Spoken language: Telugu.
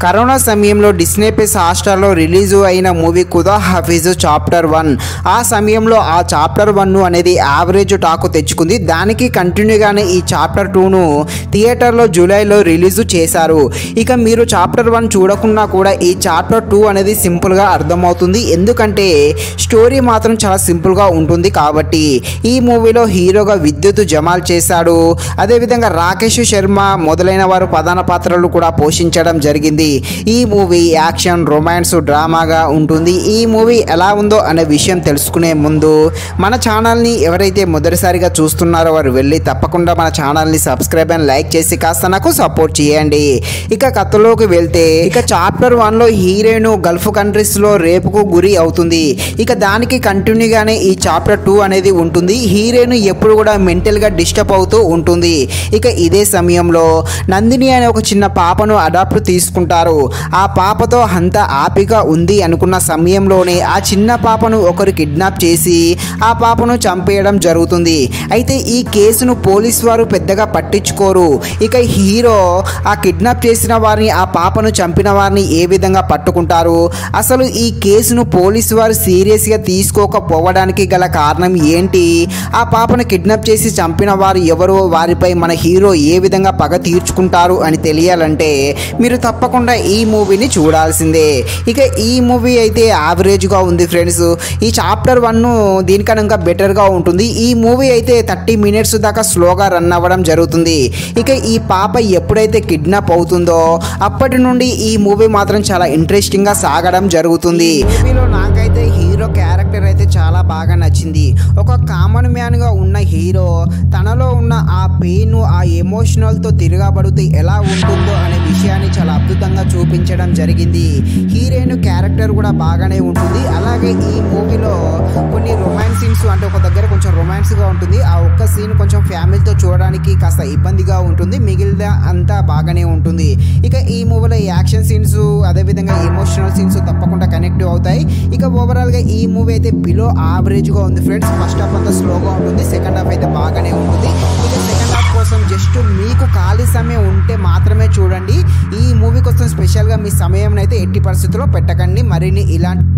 కరోనా సమయంలో డిస్నీ ప్లస్ హాట్స్టార్లో రిలీజ్ అయిన movie Khuda Haafiz chapter one ఆ సమయంలో ఆ చాప్టర్ వన్ అనేది యావరేజ్ టాకు తెచ్చుకుంది దానికి కంటిన్యూగానే ఈ చాప్టర్ టూను థియేటర్లో జూలైలో రిలీజ్ చేశారు ఇక మీరు చాప్టర్ వన్ చూడకున్నా కూడా ఈ చాప్టర్ టూ అనేది సింపుల్గా అర్థమవుతుంది ఎందుకంటే స్టోరీ మాత్రం చాలా సింపుల్గా ఉంటుంది కాబట్టి ఈ మూవీలో హీరోగా విద్యుత్ జమాల్ చేశాడు అదేవిధంగా రాకేష్ శర్మ మొదలైన వారు ప్రధాన పాత్రలు కూడా పోషించడం జరిగింది ఈ మూవీ యాక్షన్ రొమాన్స్ డ్రామాగా ఉంటుంది ఈ మూవీ ఎలా ఉందో అనే విషయం తెలుసుకునే ముందు మన ఛానల్ని ఎవరైతే మొదటిసారిగా చూస్తున్నారో వారు వెళ్ళి తప్పకుండా మన ఛానల్ని సబ్స్క్రైబ్ అండ్ లైక్ చేసి కాస్త నాకు సపోర్ట్ చేయండి ఇక కథలోకి వెళ్తే ఇక చాప్టర్ వన్లో హీరోయిన్ గల్ఫ్ కంట్రీస్లో రేపుకు గురి అవుతుంది ఇక దానికి కంటిన్యూగానే ఈ చాప్టర్ టూ అనేది ఉంటుంది హీరోయిన్ ఎప్పుడు కూడా మెంటల్గా డిస్టర్బ్ అవుతూ ఉంటుంది ఇక ఇదే సమయంలో నందిని అనే ఒక చిన్న పాపను అడాప్ట్ తీసుకుంటారు ఆ పాపతో అంత ఆపిగా ఉంది అనుకున్న సమయంలోనే ఆ చిన్న పాపను ఒకరు కిడ్నాప్ చేసి ఆ పాపను చంపేయడం జరుగుతుంది అయితే ఈ కేసును పోలీస్ వారు పెద్దగా పట్టించుకోరు ఇక హీరో ఆ కిడ్నాప్ చేసిన వారిని ఆ పాపను చంపిన వారిని ఏ విధంగా పట్టుకుంటారు అసలు ఈ కేసును పోలీసు వారు సీరియస్గా తీసుకోకపోవడానికి గల కారణం ఏంటి ఆ పాపను కిడ్నాప్ చేసి చంపిన వారు ఎవరో వారిపై మన హీరో ఏ విధంగా పగ తీర్చుకుంటారు అని తెలియాలంటే మీరు తప్పకుండా ఈ మూవీని చూడాల్సిందే ఇక ఈ మూవీ అయితే యావరేజ్గా ఉంది ఫ్రెండ్స్ ఈ చాప్టర్ వన్ దీనికన్నా ఇంకా బెటర్గా ఉంటుంది ఈ మూవీ అయితే థర్టీ మినిట్స్ దాకా స్లోగా రన్ అవ్వడం జరుగుతుంది ఇక ఈ పాప ఎప్పుడైతే కిడ్నాప్ అవుతుందో అప్పటి నుండి ఈ మూవీ మాత్రం చాలా ఇంట్రెస్టింగ్గా సాగడం జరుగుతుంది మూవీలో నాకైతే హీరో క్యారెక్టర్ అయితే చాలా బాగా నచ్చింది ఒక కామన్ మ్యాన్గా ఉన్న హీరో తనలో ఉన్న ఆ పెయిన్ ఆ ఎమోషనల్తో తిరగబడుతూ ఎలా ఉంటుందో అనే విషయాన్ని చాలా అద్భుతంగా చూపించడం జరిగింది హీరోయిన్ క్యారెక్టర్ కూడా బాగానే ఉంటుంది అలాగే ఈ మూవీలో కొన్ని రొమాన్స్ సీన్స్ అంటే ఒక దగ్గర కొంచెం రొమాన్స్గా ఉంటుంది ఆ ఒక్క సీన్ కొంచెం ఫ్యామిలీతో చూడడానికి కాస్త ఇబ్బందిగా ఉంటుంది మిగిలిన అంతా బాగానే ఉంటుంది ఇక ఈ మూవీలో యాక్షన్ సీన్స్ అదేవిధంగా ఎమోషనల్ సీన్స్ తప్పకుండా కనెక్ట్ అవుతాయి ఇక ఓవరాల్గా ఈ మూవీ అయితే బిలో యావరేజ్గా ఉంది ఫ్రెండ్స్ ఫస్ట్ హాఫ్ అంతా స్లోగా ఉంటుంది సెకండ్ హాఫ్ అయితే బాగానే ఉంటుంది ఇక సెకండ్ హాఫ్ కోసం జస్ట్ మీకు ఖాళీ సమయం ఉంటే మాత్రమే చూడండి ఈ మూవీ కోసం స్పెషల్గా మీ సమయం అయితే ఎట్టి పరిస్థితుల్లో పెట్టకండి మరిన్ని ఇలాంటి